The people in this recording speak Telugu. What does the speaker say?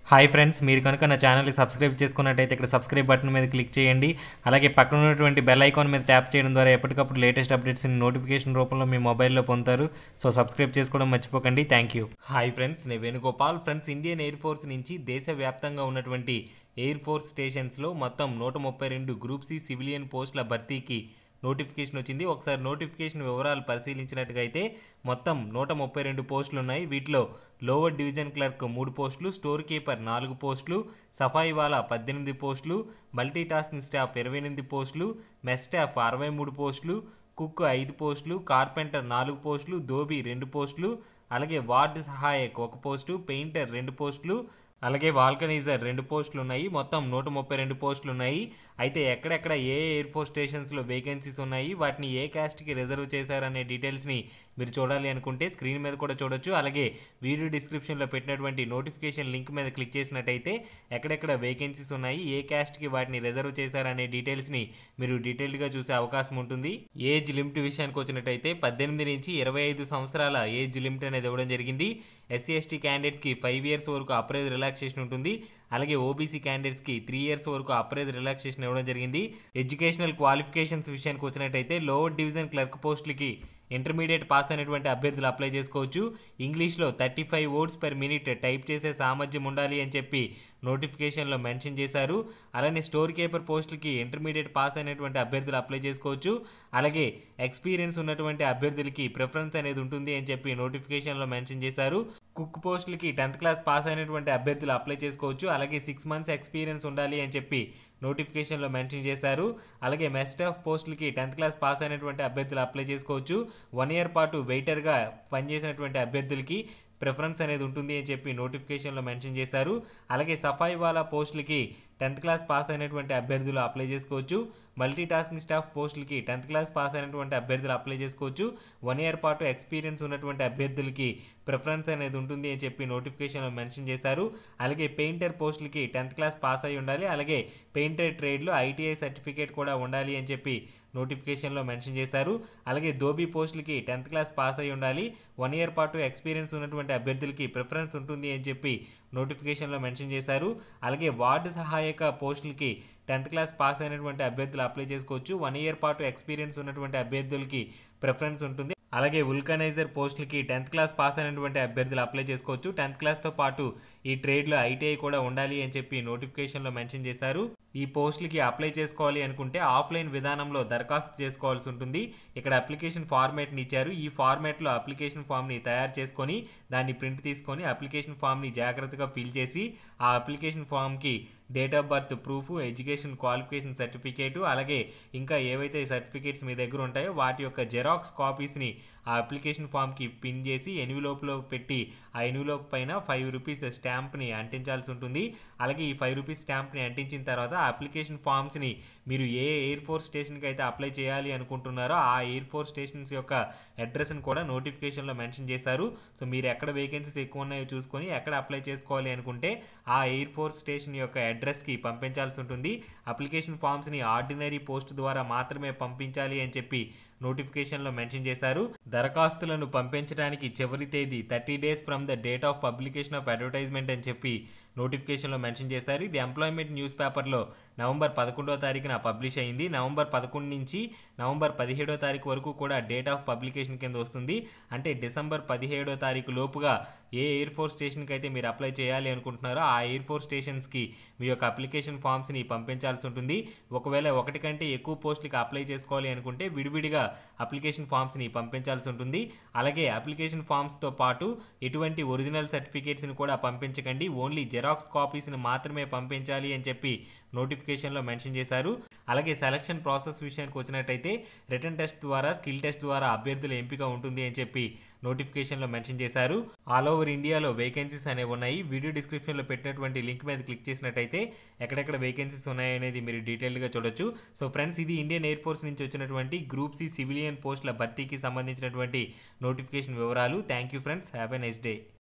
హాయ్ ఫ్రెండ్స్ మీరు కనుక నా ఛానల్ని సబ్స్క్రైబ్ చేసుకున్నట్టయితే ఇక్కడ సబ్స్క్రైబ్ బటన్ మీద క్లిక్ చేయండి అలాగే పక్కన ఉన్నటువంటి బెల్ ఐకాన్ మీద ట్యాప్ చేయడం ద్వారా ఎప్పటికప్పుడు లేటెస్ట్ అప్డేట్స్ని నోటిఫికేషన్ రూపంలో మీ మొబైల్లో పొందుతారు సో సబ్స్క్రైబ్ చేసుకోవడం మర్చిపోకండి థ్యాంక్ యూ హాయ్ ఫ్రెండ్స్ నేను Venugopal friends Indian air force నుంచి దేశవ్యాప్తంగా ఉన్నటువంటి ఎయిర్ ఫోర్స్ స్టేషన్స్లో మొత్తం నూట ముప్పై రెండు గ్రూప్ సి సివిలియన్ పోస్టుల భర్తీకి నోటిఫికేషన్ వచ్చింది ఒకసారి నోటిఫికేషన్ వివరాలు పరిశీలించినట్టుగా అయితే మొత్తం నూట ముప్పై రెండు పోస్టులు ఉన్నాయి వీటిలో లోవర్ డివిజన్ క్లర్క్ మూడు పోస్టులు స్టోర్ కీపర్ నాలుగు పోస్టులు సఫాయి వాలా పద్దెనిమిది పోస్టులు మల్టీ టాస్కింగ్ స్టాఫ్ ఇరవై ఎనిమిది పోస్టులు మెస్ స్టాఫ్ అరవై మూడు పోస్టులు కుక్ ఐదు పోస్టులు కార్పెంటర్ నాలుగు పోస్టులు దోబి రెండు పోస్టులు అలాగే వార్డు సహాయక్ ఒక పోస్టు పెయింటర్ రెండు పోస్టులు అలాగే వాల్కనైజర్ రెండు పోస్టులు ఉన్నాయి మొత్తం నూట ముప్పై రెండు పోస్టులు ఉన్నాయి అయితే ఎక్కడెక్కడ ఏ ఎయిర్ ఫోర్స్ స్టేషన్స్లో వేకెన్సీస్ ఉన్నాయి వాటిని ఏ క్యాస్ట్కి రిజర్వ్ చేశారనే డీటెయిల్స్ని మీరు చూడాలి అనుకుంటే స్క్రీన్ మీద కూడా చూడొచ్చు అలాగే వీడియో డిస్క్రిప్షన్లో పెట్టినటువంటి నోటిఫికేషన్ లింక్ మీద క్లిక్ చేసినట్టయితే ఎక్కడెక్కడ వేకెన్సీస్ ఉన్నాయి ఏ క్యాస్ట్కి వాటిని రిజర్వ్ చేశారనే డీటెయిల్స్ని మీరు డీటెయిల్డ్గా చూసే అవకాశం ఉంటుంది ఏజ్ లిమిట్ విషయానికి వచ్చినట్టయితే పద్దెనిమిది నుంచి ఇరవై ఐదు సంవత్సరాల ఏజ్ లిమిట్ అనేది ఇవ్వడం జరిగింది ఎస్సీ ఎస్టీ క్యాండిడేట్స్కి ఫైవ్ ఇయర్స్ వరకు అప్రైజ్ రిలాక్సేషన్ ఉంటుంది అలాగే ఓబీసీ క్యాండిడేట్స్కి త్రీ ఇయర్స్ వరకు అప్రైజ్ రిలాక్సేషన్ ఇవ్వడం జరిగింది ఎడ్యుకేషనల్ క్వాలిఫికేషన్స్ విషయానికి వచ్చినట్టయితే లోవర్ డివిజన్ క్లర్క్ పోస్టులకి ఇంటర్మీడియట్ పాస్ అయినటువంటి అభ్యర్థులు అప్లై చేసుకోవచ్చు ఇంగ్లీష్లో thirty five words per minute type చేసే సామర్థ్యం ఉండాలి అని చెప్పి నోటిఫికేషన్లో మెన్షన్ చేశారు అలానే స్టోర్ కీపర్ పోస్టులకి ఇంటర్మీడియట్ పాస్ అయినటువంటి అభ్యర్థులు అప్లై చేసుకోవచ్చు అలాగే ఎక్స్పీరియన్స్ ఉన్నటువంటి అభ్యర్థులకి ప్రిఫరెన్స్ అనేది ఉంటుంది అని చెప్పి నోటిఫికేషన్లో మెన్షన్ చేశారు కుక్ పోస్టులకి టెన్త్ క్లాస్ పాస్ అయినటువంటి అభ్యర్థులు అప్లై చేసుకోవచ్చు అలాగే సిక్స్ మంత్స్ ఎక్స్పీరియన్స్ ఉండాలి అని చెప్పి నోటిఫికేషన్లో మెన్షన్ చేశారు అలాగే మెస్ స్టాఫ్ పోస్టులకి టెన్త్ క్లాస్ పాస్ అయినటువంటి అభ్యర్థులు అప్లై చేసుకోవచ్చు వన్ ఇయర్ పాటు వెయిటర్గా పనిచేసినటువంటి అభ్యర్థులకి ప్రిఫరెన్స్ అనేది ఉంటుంది అని చెప్పి నోటిఫికేషన్లో మెన్షన్ చేశారు అలాగే సఫాయి వాలా పోస్టులకి టెన్త్ క్లాస్ పాస్ అయినటువంటి అభ్యర్థులు అప్లై చేసుకోవచ్చు మల్టీ టాస్కింగ్ స్టాఫ్ పోస్టులకి టెన్త్ క్లాస్ పాస్ అయినటువంటి అభ్యర్థులు అప్లై చేసుకోవచ్చు వన్ ఇయర్ పాటు ఎక్స్పీరియన్స్ ఉన్నటువంటి అభ్యర్థులకి ప్రిఫరెన్స్ అనేది ఉంటుంది అని చెప్పి నోటిఫికేషన్లో మెన్షన్ చేశారు అలాగే పెయింటర్ పోస్టులకి టెన్త్ క్లాస్ పాస్ అయి ఉండాలి అలాగే పెయింటర్ ట్రేడ్లో ఐటీఐ సర్టిఫికేట్ కూడా ఉండాలి అని చెప్పి నోటిఫికేషన్లో మెన్షన్ చేశారు అలాగే దోబీ పోస్టులకి టెన్త్ క్లాస్ పాస్ అయి ఉండాలి వన్ ఇయర్ పాటు ఎక్స్పీరియన్స్ ఉన్నటువంటి అభ్యర్థులకి ప్రిఫరెన్స్ ఉంటుంది అని చెప్పి నోటిఫికేషన్లో మెన్షన్ చేశారు అలాగే వార్డు సహాయక పోస్టులకి టెన్త్ క్లాస్ పాస్ అయినటువంటి అభ్యర్థులు అప్లై చేసుకోవచ్చు వన్ ఇయర్ పాటు ఎక్స్పీరియన్స్ ఉన్నటువంటి అభ్యర్థులకి ప్రిఫరెన్స్ ఉంటుంది అలాగే ఉల్కనైజర్ పోస్టులకి టెన్త్ క్లాస్ పాస్ అయినటువంటి అభ్యర్థులు అప్లై చేసుకోవచ్చు టెన్త్ క్లాస్తో పాటు ఈ ట్రేడ్లో ఐటీఐ కూడా ఉండాలి అని చెప్పి నోటిఫికేషన్లో మెన్షన్ చేశారు ఈ పోస్టులకి అప్లై చేసుకోవాలి అనుకుంటే ఆఫ్లైన్ విధానంలో దరఖాస్తు చేసుకోవాల్సి ఉంటుంది ఇక్కడ అప్లికేషన్ ఫార్మేట్ని ఇచ్చారు ఈ ఫార్మేట్లో అప్లికేషన్ ఫామ్ని తయారు చేసుకొని దాన్ని ప్రింట్ తీసుకొని అప్లికేషన్ ఫామ్ని జాగ్రత్తగా ఫిల్ చేసి ఆ అప్లికేషన్ ఫామ్కి date of birth proof education qualification certificate అలాగే ఇంకా ఏవైతే సర్టిఫికేట్స్ మీ దగ్గర ఉంటాయో వాటి యొక్క జెరాక్స్ కాపీస్ని ఆ అప్లికేషన్ ఫామ్కి పిన్ చేసి ఎన్విలోప్లో పెట్టి ఆ ఎన్విలోప్ పైన ఫైవ్ రూపీస్ స్టాంప్ని అంటించాల్సి ఉంటుంది అలాగే ఈ ఫైవ్ రూపీస్ స్టాంప్ని అంటించిన తర్వాత ఆ అప్లికేషన్ ఫామ్స్ని మీరు ఏ ఎయిర్ ఫోర్స్ స్టేషన్కి అయితే అప్లై చేయాలి అనుకుంటున్నారో ఆ ఎయిర్ ఫోర్స్ స్టేషన్స్ యొక్క అడ్రస్ని కూడా నోటిఫికేషన్లో మెన్షన్ చేశారు సో మీరు ఎక్కడ వేకెన్సీస్ ఎక్కువ ఉన్నాయో చూసుకొని ఎక్కడ అప్లై చేసుకోవాలి అనుకుంటే ఆ ఎయిర్ ఫోర్స్ స్టేషన్ యొక్క అడ్రస్కి పంపించాల్సి ఉంటుంది అప్లికేషన్ ఫామ్స్ని ఆర్డినరీ పోస్ట్ ద్వారా మాత్రమే పంపించాలి అని చెప్పి నోటిఫికేషన్లో మెన్షన్ చేశారు దరఖాస్తులను పంపించడానికి చివరి తేదీ thirty days from the date of publication of advertisement అని చెప్పి నోటిఫికేషన్లో మెన్షన్ చేశారు ఇది ఎంప్లాయ్మెంట్ న్యూస్ పేపర్లో నవంబర్ పదకొండవ తారీఖున పబ్లిష్ అయింది నవంబర్ పదకొండు నుంచి నవంబర్ పదిహేడో తారీఖు వరకు కూడా డేట్ ఆఫ్ పబ్లికేషన్ కింద వస్తుంది అంటే డిసెంబర్ పదిహేడో తారీఖు లోపుగా ఏ ఎయిర్ ఫోర్స్ స్టేషన్కి అయితే మీరు అప్లై చేయాలి అనుకుంటున్నారో ఆ ఎయిర్ ఫోర్స్ స్టేషన్స్కి మీ యొక్క అప్లికేషన్ ఫామ్స్ని పంపించాల్సి ఉంటుంది ఒకవేళ ఒకటి కంటే ఎక్కువ పోస్టులకి అప్లై చేసుకోవాలి అనుకుంటే విడివిడిగా అప్లికేషన్ ఫామ్స్ని పంపించాల్సి ఉంటుంది అలాగే అప్లికేషన్ ఫామ్స్తో పాటు ఎటువంటి ఒరిజినల్ సర్టిఫికేట్స్ని కూడా పంపించకండి ఓన్లీ జెరాక్స్ కాపీస్ని మాత్రమే పంపించాలి అని చెప్పి నోటిఫికేషన్లో మెన్షన్ చేశారు అలాగే సెలక్షన్ ప్రాసెస్ విషయానికి వచ్చినట్టయితే రిటర్న్ టెస్ట్ ద్వారా స్కిల్ టెస్ట్ ద్వారా అభ్యర్థుల ఎంపిక ఉంటుంది అని చెప్పి నోటిఫికేషన్లో మెన్షన్ చేశారు ఆల్ ఓవర్ ఇండియాలో వేకెన్సీస్ అనేవి ఉన్నాయి వీడియో డిస్క్రిప్షన్లో పెట్టినటువంటి లింక్ మీద క్లిక్ చేసినట్టయితే ఎక్కడెక్కడ వేకెన్సీస్ ఉన్నాయనేది మీరు డీటెయిల్గా చూడొచ్చు సో ఫ్రెండ్స్ ఇది ఇండియన్ ఎయిర్ ఫోర్స్ నుంచి వచ్చినటువంటి గ్రూప్ సి సివిలియన్ పోస్టుల భర్తీకి సంబంధించినటువంటి నోటిఫికేషన్ వివరాలు thank you friends have a nice day